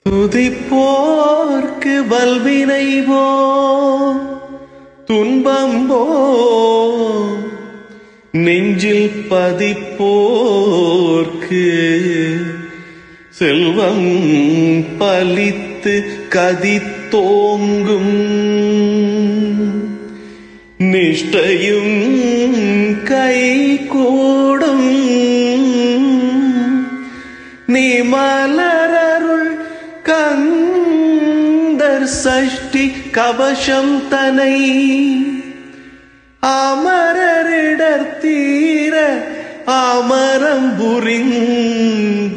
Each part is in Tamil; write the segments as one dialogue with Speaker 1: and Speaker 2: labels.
Speaker 1: துதிப்போர்க்கு வல்வினை போ துன்பம் போ நெஞ்சில் பதிப்போர்க்கு செல்வம் பலித்து கதித்தோங்கும் நிஷ்டையும் கை கூடும் நீ மலரருள் கந்தர் சஷ்டி கவசம் தனை அமரரிடர் தீர அமரம் புரிந்த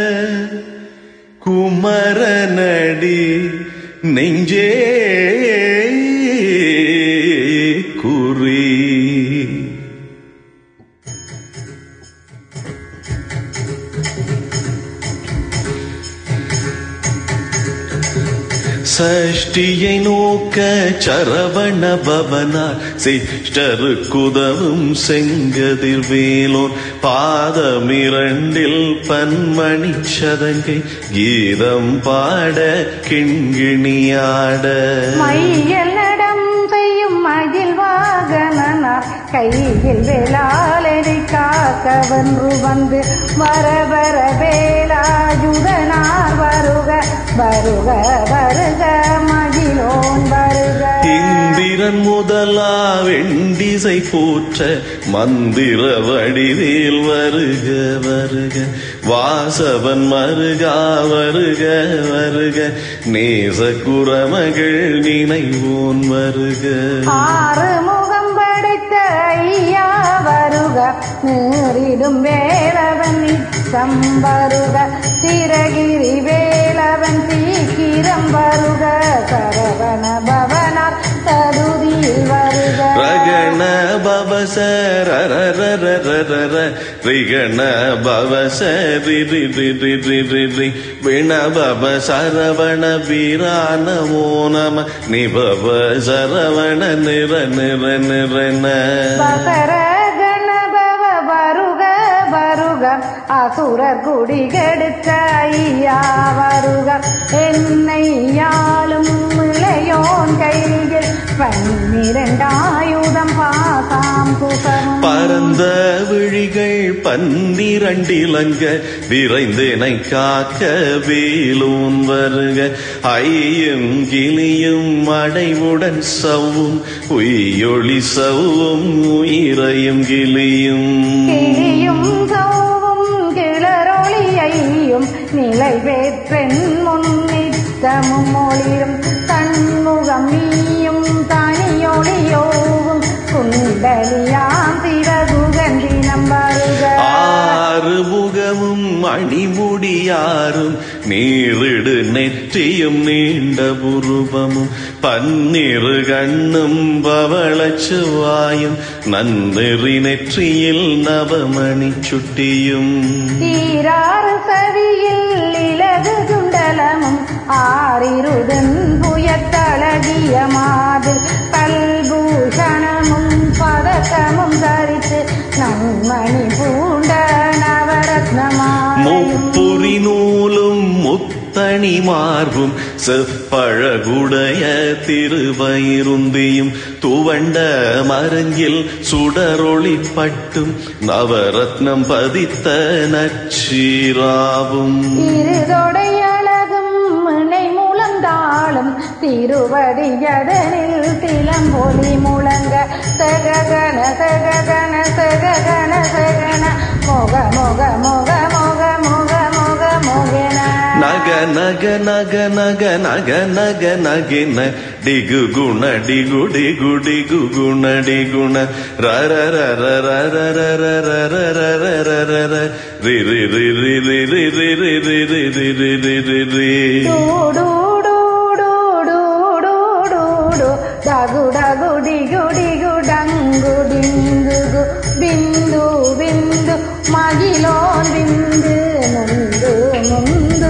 Speaker 1: குமரனடி நெஞ்சே குறி சஷ்டியை நோக்க சரவண பவனார் சிஷ்டருக்குதவும் செங்கதிர் வேலோன் பாதமிரண்டில் பன்மணி சதங்கை கீதம் பாட கிண்கிணியாட
Speaker 2: மையல் நடம் செய்யும் மகிழ் வாகனார் கையில் வேளாளரை காக்க வென்று வந்து வர வர வேலாயுதனார் வருக வருக வருக மகிழோன் வருக
Speaker 1: இந்திரன் முதலா வெண்டிசை போற்ற மந்திர வடிவேல் வருக வருக வாசவன் மருகா வருக வருக நேச குரமகள் நினைவோன் வருக
Speaker 2: ஆறு முகம் படைத்த ஐயா வருக நேரிடும் வேலவன் நிச்சம் வருக திரகிரி வேலவன் சீக்கிரம் வருக சரவண பவனார் தருதியில் வருக
Speaker 1: ரகண பவச ரரரரரரர ரிகண பவச ரி ரி ரி ரி ரி ரி ரி விண பவ சரவண வீரா நமோ நம நிபவ சரவண நிர நிர நிரன
Speaker 2: பசர கணபவ வருக வருக அசுரர் குடி கெடுத்த ஐயா வருக என்னை யாழும் இளையோன் கையில் பன்னிரண்டாயுதம் பாசாம் குசமும்
Speaker 1: பரந்த விழிகள் பன்னிரண்டிலங்க விரைந்தனை காக்க வேலூன் வருக ஐயும் கிளியும் அடைவுடன் சவ்வும் உயொளி சவ்வும் உயிரையும் கிளியும்
Speaker 2: கிளியும் சௌவும் கிளரொளியையும் நிலை பெற்றென் முன்னித்தமும் ஒளிரும் தன்முகம் நீயும் தனியொளியோவும் குண்டலியாம் திரகுகந்தினம் வருக
Speaker 1: ஆறு முகமும் அணிமுடியாரும் நீரிடு நெற்றியும் நீண்ட புருவமும் பன்னிரு கண்ணும் பவளச்சுவாயும் நன்னெறி நெற்றியில் நவமணி சுட்டியும்
Speaker 2: ஈராறு சதியில் இலகு குண்டலமும் ஆறிருதன் புயத்தழகிய மாது பல்பூஷணமும் பதக்கமும் தரித்து நன்மணி பூண்ட நவரத்னமாலையும்
Speaker 1: முப்புரி நூலும் முத்தணி மார்பும் செப்பழகுடைய திருவயிருந்தியும் துவண்ட மரங்கில் சுடரொளி பட்டும் நவரத்னம் பதித்த நச்சீராவும்
Speaker 2: இருதொடை அழகும் இணை முழந்தாளும் திருவடியதனில் திலம்பொலி முழங்க சககண சககண சககண சகண மொக மொக மொக மொக மொக மொக மொகன
Speaker 1: நக நக நக நக நக நக நகின டிகு குண டிகு டிகு டிகு குண டிகுண ரர ரர ரர ரர ரர ரர ரர ர ரி ரி ரி ரி ரி ரி ரி ரி ரி ரி ரி ரி ரி ரி ரி
Speaker 2: டூ டூ டூ டூ டூ டூ டூ டூ டகு டகு டிகு டிகு டங்கு டிங்கு கு பிந்து பிந்து மகிழோன் பிந்து நுந்து நுந்து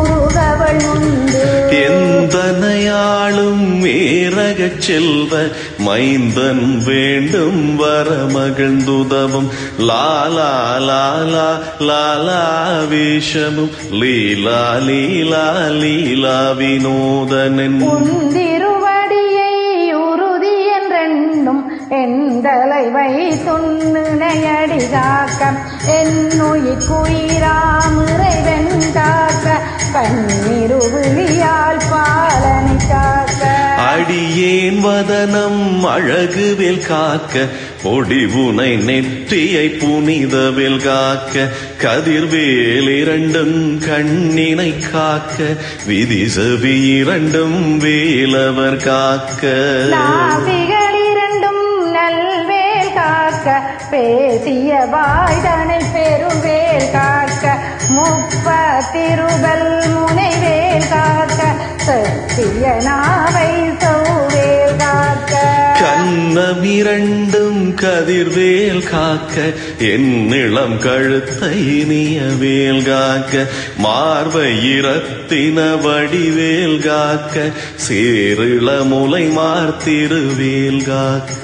Speaker 2: முருகவள் முந்து
Speaker 1: எந்தனையாளும் மேரகச் செல்வ மைந்தன் வேண்டும் வர மகிழ்ந்துதவும் லாலா லாலா லாலா வேஷமும் லீலா லீலா லீலா வினோதனன்
Speaker 2: உந்திருவடியை உறுதி என்றென்னும் எந்தலை வைத்துன்னையடி காக்க என்னுயிர் குயிராமுறை வெண்காக்க பன்னிருவிழியால் பாலனை காக்க
Speaker 1: அடியேன் வதனம் அழகுவில் காக்க பொடிவுனை நெற்றியை புனிதவில் காக்க கதிர்வேல் இரண்டும் கண்ணினை காக்க விதி செவி இரண்டும் வேலவர் காக்க
Speaker 2: நாவிகள் இரண்டும் நல்வேல் காக்க பேசிய வாய்தனை பெருவேல் காக்க முப்ப திருபல் முனைவேல் காக்க சத்திய நாவை சௌவேல் காக்க
Speaker 1: கண்ணம் இரண்டும் கதிர்வேல் காக்க என் இளம் கழுத்தை நீயவேல் காக்க மார்பை இரத்தின வடிவேல் காக்க சேரிள முலை மார்த்திருவேல் காக்க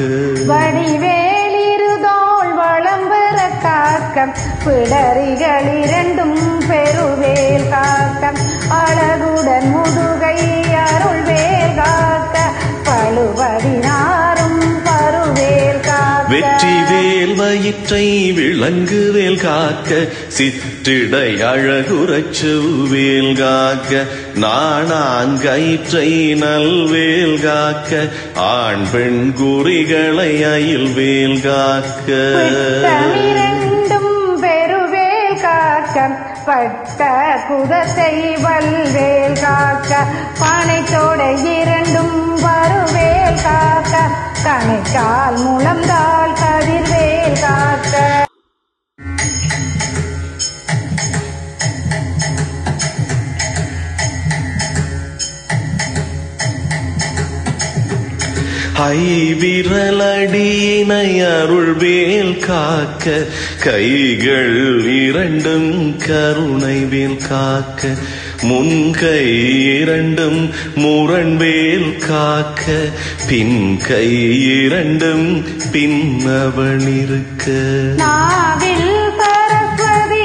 Speaker 2: வடிவேலிருதோள் வளம்பெற காக்க பிடரிகள் இரண்டும் பெருவேல் காக்க அழகுடன் முதுகை அருள்வேல் காக்க பழுவடினாரும் பருவேல் காக்க
Speaker 1: வெற்றி வேல் வயிற்றை விளங்கு வேல் காக்க சிற்றிடை அழகுறச் செவ்வேல் காக்க நாணாங்கயிற்றை நல்வேல் காக்க ஆண் பெண் குறிகளை அயில் வேல் காக்க
Speaker 2: பிட்டமிரண்டும் பெருவேல் காக்க பட்ட குதத்தை வல்வேல் காக்க பனைத்தோட இரண்டும் வருவேல் காக்க கணைக்கால் முழந்தால் கதிர்வேல் காக்க
Speaker 1: ஐவிரலடியினை அருள்வேல் காக்க கைகள் இரண்டும் கருணை வேல் காக்க முன்கை இரண்டும் முரண்வேல் காக்க பின் கை இரண்டும் பின்னவன் இருக்க
Speaker 2: நாவில் சரஸ்வதி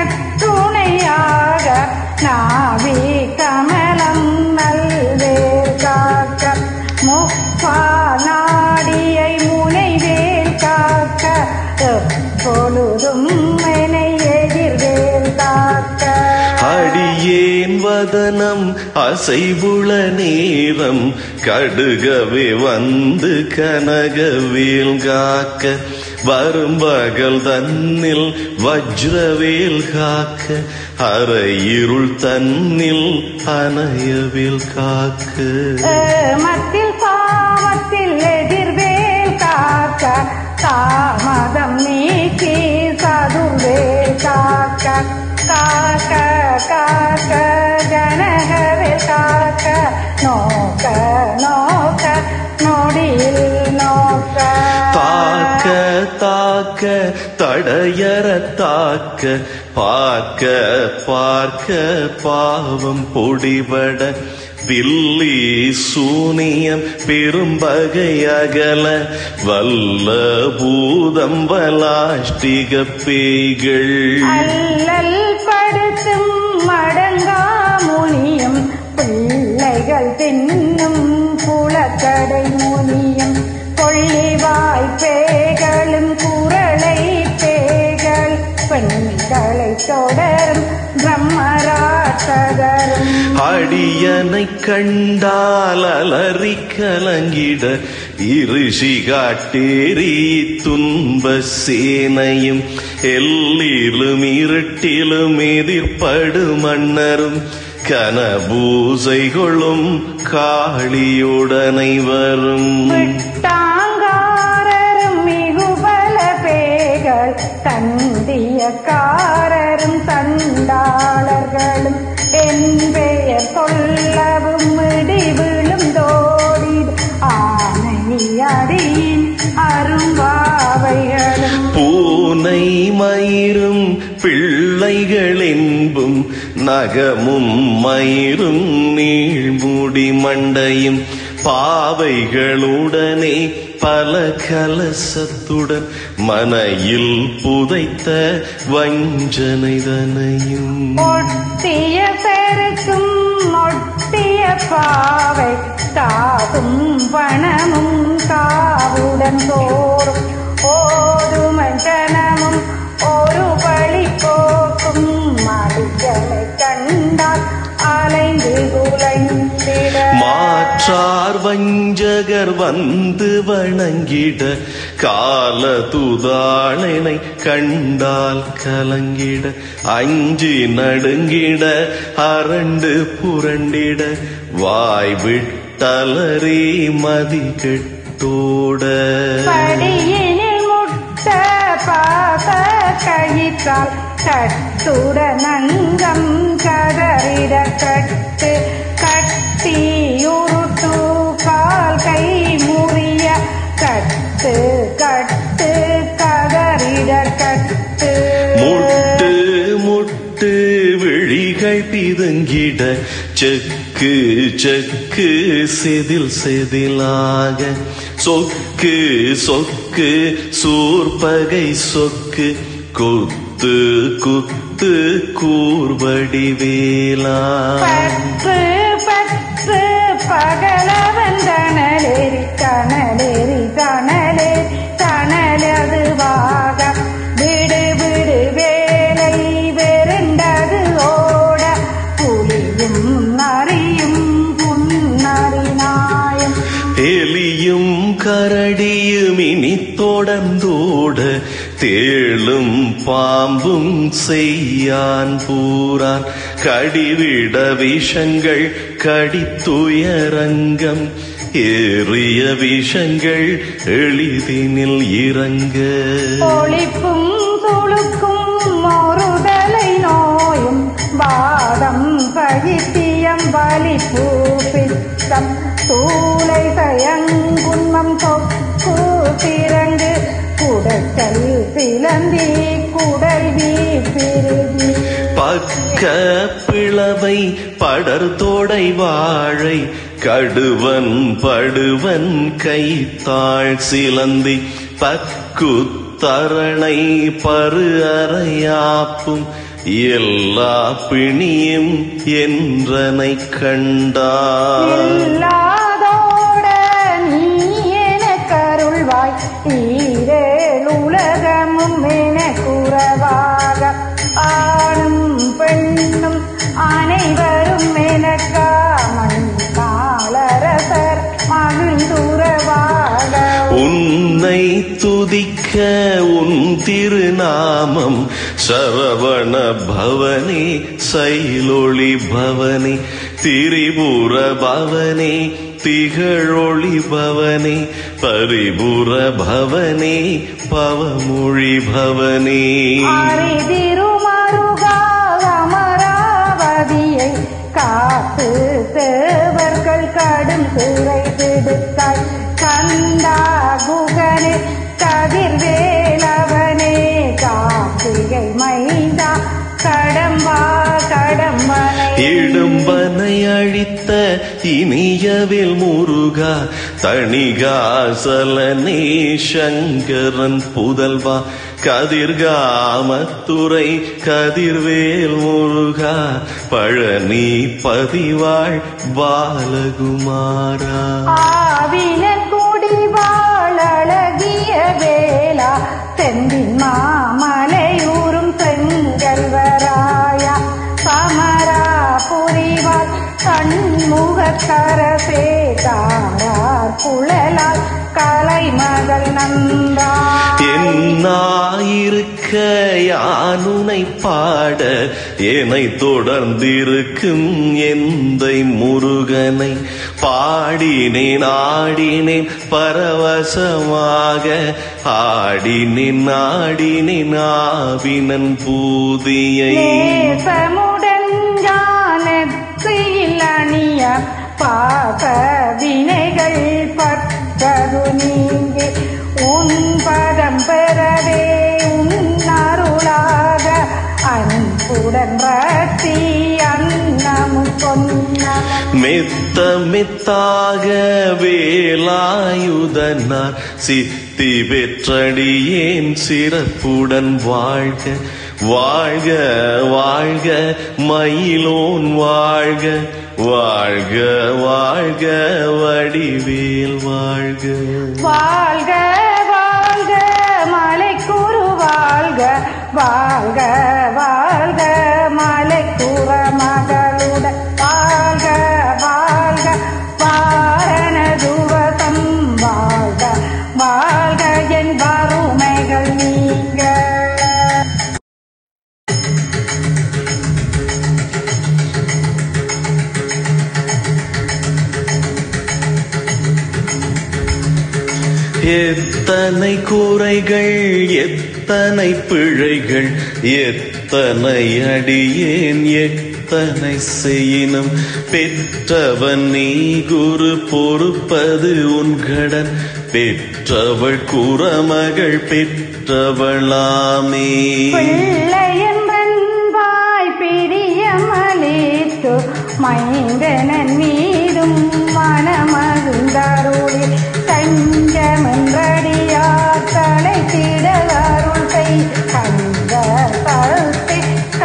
Speaker 2: நற்றுணையாக நாவி கமலம் நல்வேல் காக்க முப்பா நாடியை முனைவேல் காக்க எப்பொழுதும் என்னை எதிர்வேல் காக்க
Speaker 1: அடியேன் வதனம் அசைவுள நேரம் கடுகவே வந்து கனகவேல் காக்க வரும் பகல் தன்னில் வஜ்ரவேல் காக்க அரை இருள் தன்னில் அணையவேல் காக்க
Speaker 2: மத்தில் பாவத்தில் எதிர்வேல் காக்க தாமதம் நீக்கி சதுர்வேல் காக்க காக்க காக்க கனகவேல் காக்க நோக்க நோக்க நொடியில் நோக்க
Speaker 1: தாக்க தாக்க தடையற தாக்க பார்க்க பார்க்க பாவம் பொடிபட வில்லி சூனியம் பெரும்பகை அகல வல்ல பூதம் வலாஷ்டிக பேய்கள்
Speaker 2: அல்லல் படுத்தும் மடங்கா முனியும் பிள்ளைகள் தின்னும் குளக்கடை முனியும் கொள்ளிவாய் பேய்களும் குரலை பேய்கள் பெண்களை தொடரும் பிரம்மராட்டகரும்
Speaker 1: அடியனை கண்டால் அலறி கலங்கிட இருஷி காட்டேரி துன்ப சேனையும் எல்லிலும் இருட்டிலும் எதிர்ப்படு மன்னரும் கனபூசைகளும் காளியுடனை வரும்
Speaker 2: விட்டாங்காரரும் மிகுபல பேய்கள் தந்தியக்காரரும் தண்டாளர்களும் என் பெயர் சொல்லவும் இடிவிழும் தோடி ஆனையடியின் அரும்பாவைகளும்
Speaker 1: பூனை மயிரும் பிள்ளைகள் என்பும் நகமும் மயிரும் நீழ்முடி மண்டையும் பாவைகளுடனே பல கலசத்துடன் மனையில் புதைத்த வஞ்சனைதனையும்
Speaker 2: ஒட்டிய பெருக்கும் ஒட்டிய பாவை காகும் பணமும் காவுடன் தோறும் ஓதுமஞ்சனமும் ஒரு வழி போக்கும் மடிகளை கண்டால் அலைந்து குலைந்திட
Speaker 1: மாற்றார் வஞ்சகர் வந்து வணங்கிட கால துதாளனை கண்டால் கலங்கிட அஞ்சி நடுங்கிட அரண்டு புரண்டிட வாய் விட்டலறி மதி கெட்டோட
Speaker 2: படியினில் முட்ட பாத கயிற்றால் கட்டுட நங்கம் கதறிட கட்டு கட்டியுருட்டு கால் கை முறிய கட்டு கட்டு கதறிட கட்டு
Speaker 1: முட்டு முட்டு விழிகள் பிதுங்கிட செக்கு செக்கு செதில் செதிலாக சொக்கு சொக்கு சூர்பகை சொக்கு குத்து குத்து கூர்வடி வேலா
Speaker 2: பற்று பற்று பகலவன் தனலேறி தனலேறி தனலேறி தனலதுவாக விடு விடு வேலை வெருண்டது ஓட புலியும் நரியும் புன்னறிநாயும்
Speaker 1: எலியும் கரடியும் இனி தொடர்ந்தோட தேளும் பாம்பும் செய்யான் பூரான் கடிவிட விஷங்கள் கடித்துயரங்கம் ஏறிய விஷங்கள் எளிதினில் இறங்க
Speaker 2: ஒளிப்பும் துளுக்கும் ஒருதலை நோயும் வாதம் பகித்தியம் வலிப்பு பித்தம் தூளை தயங்குன்மம் தொக்கு திரங்கு குடக்கல் பிளந்தி குடைவி பிரிதி
Speaker 1: பக்க பிளவை படர்தோடை வாழை கடுவன் படுவன் கைத்தாள் சிலந்தி பக்குத்தரணை பரு அறையாப்பும் எல்லா பிணியும் என்றனை கண்டார்
Speaker 2: இல்லாதோட நீ எனக்கருள்வாய் ஈரேழ் உலகமும் எனக்குறவாக ஆணும் பெண்ணும் அனைவரும் எனக்கா மண்பாலரசர் மகிழ்ந்துறவாக
Speaker 1: உன்னை துதிக்க உன் திருநாமம் சரவண பவனே சைலொளி பவனே திரிபுர பவனே திகழொளி பவனே பரிபுர பவனே பவமொழி பவனே
Speaker 2: அரிதிருமருகா அமராவதியை காத்து தேவர்கள் கடும் சிறை பிடித்தாய் கந்தா குகனே கதிர்வேலவனே கார்த்திகை மைந்தா கடம்பா கடம்பனை
Speaker 1: இடும்பனை அழித்த இனியவில் முருகா தணிகாசலனே சங்கரன் புதல்வா கதிர்காமத்துறை கதிர்வேல் முருகா பழனி பதிவாள் பாலகுமாரா
Speaker 2: ஆவினன் குடிவாழ் அழகிய வேளா செந்தின் மாமலையூரும் செங்கல்வராயா சமரா புரிவாள் கண்முகக்கரசே தாரார் குழலால் கலைமகள் நந்தா
Speaker 1: என்னாயிருக்க யானுனை பாட என்னை தொடர்ந்திருக்கும் எந்தை முருகனை பாடினேன் ஆடினேன் பரவசமாக ஆடினேன் ஆடினேன் ஆவினன் பூதியை
Speaker 2: நேசமுடன் ஞானத்தில் அணிய பாச வினைகள் பட்டது நீங்கி உன் பதம் பெறவே உன் அருளாக அன்புடன் ரத்தி அன்னமும் பொன்னமும்
Speaker 1: மெத்த மெத்தாக வேலாயுதனார் சித்தி பெற்றடியேன் சிறப்புடன் வாழ்க வாழ்க வாழ்க மயிலோன் வாழ்க வாழ்க வாழ்க வடிவேல் வாழ்க
Speaker 2: வாழ்க வாழ்க மலைக்குரு வாழ்க வாழ்க வாழ்க மலைக்குற மகளுட வாழ்க வாழ்க வாரண துவசம் வாழ்க வாழ்க என் வறுமைகள் நீங்க
Speaker 1: எத்தனை குறைகள் எத்தனை பிழைகள் எத்தனை அடியேன் எத்தனை செய்யினும் பெற்றவன் நீ குரு பொறுப்பது உன் கடன் பெற்றவள் குறமகள் பெற்றவளாமே
Speaker 2: பிள்ளையன்றன்பாய் பிரியமளித்து மைந்தனன் மீதும் மனமகுந்தருளி தஞ்சமென்றடியார் தலை திடலருள் செய் கந்த கருத்தை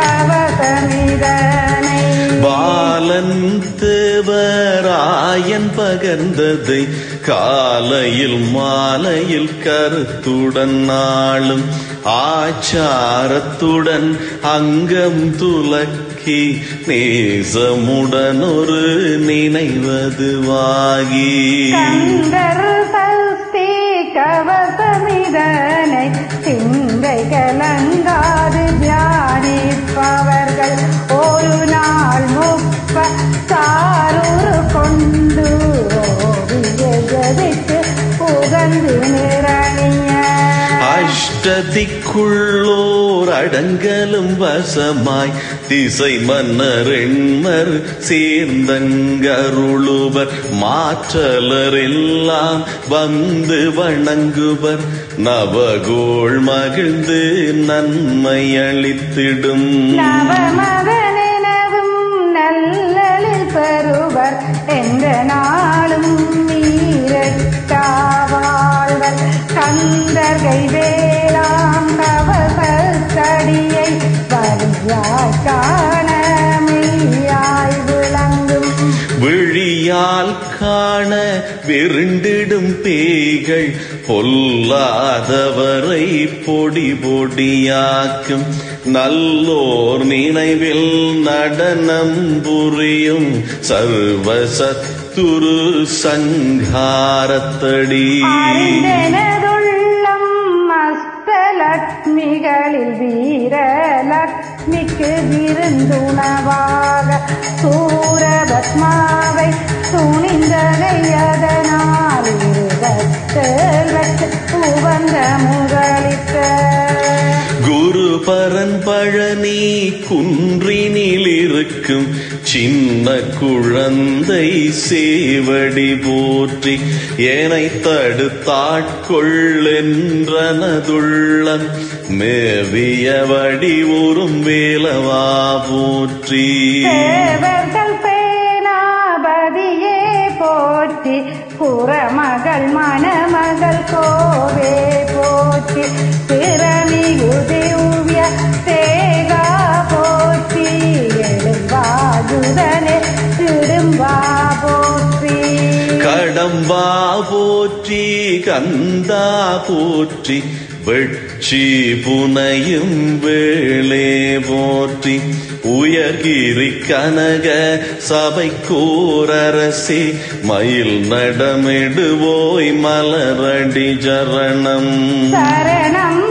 Speaker 2: கவசமிதனை
Speaker 1: பாலன் தேவராயன் பகர்ந்ததை காலையில் மாலையில் கருத்துடன் நாளும் ஆச்சாரத்துடன் அங்கம் துலக்கி நேசமுடன் ஒரு நினைவதுவாகி
Speaker 2: கந்தர் சஷ்டி கவசமிதனை சிந்தை கலங்காது தியானிப்பவர்கள் ஒரு நாள் முப்ப சாரூறு கொண்டு ஓவிய ஜபித்து உகந்து நிரணிய
Speaker 1: அஷ்டதிக்குள்ளோர் அடங்கலும் வசமாய் திசை மன்னர் எண்மர் சேர்ந்தங்கருளுவர் மாற்றலர் எல்லாம் வந்து வணங்குவர் நவகோள் மகிழ்ந்து நன்மை அளித்திடும்
Speaker 2: நவமகனெனவும் நல்லலில் பெறுவர் என்ற நாளும் வீரட்டா வாழ்வர் கந்தர்கை வேளாம் கவசடியை வரியாய் காண மெய்யாய் விளங்கும்
Speaker 1: விழியால் காண விருண்டிடும் பேய்கள் பொல்லாதவரை பொடி பொடியாக்கும் நல்லோர் நினைவில் நடனம் புரியும் சர்வசத்துரு சங்காரத்தடி
Speaker 2: அறிந்தெனதுள்ளம் அஷ்டலட்சுமிகளில் வீரலட்சுமிக்கு விருந்துணவாக சூரபத்மாவை துணிந்தனை அதனால் இருபத்தேழ் உவந்த முகலிட்ட
Speaker 1: குரு பரன் பழனி குன்றினில் இருக்கும் சின்ன குழந்தை சேவடி போற்றி ஏனை தடுத்தாட்கொள்ளென்றனதுள்ளம் மேவிய வடிவுறும் வேலவா போற்றி
Speaker 2: தேவர்கள் பேனாபதியே போற்றி புறமகள் மணமகள் கோவே போற்றி திறமிகு திவ்ய தேகா போற்றி எழும்பாஜுதனே திரும்பா போற்றி
Speaker 1: கடம்பா போற்றி கந்தா போற்றி வெட்சி புனையும் வேளே போற்றி உயர்கிரி கனக சபை கோரரசே மயில் நடமிடுவோய் மலரடி ஜரணம்
Speaker 2: சரணம்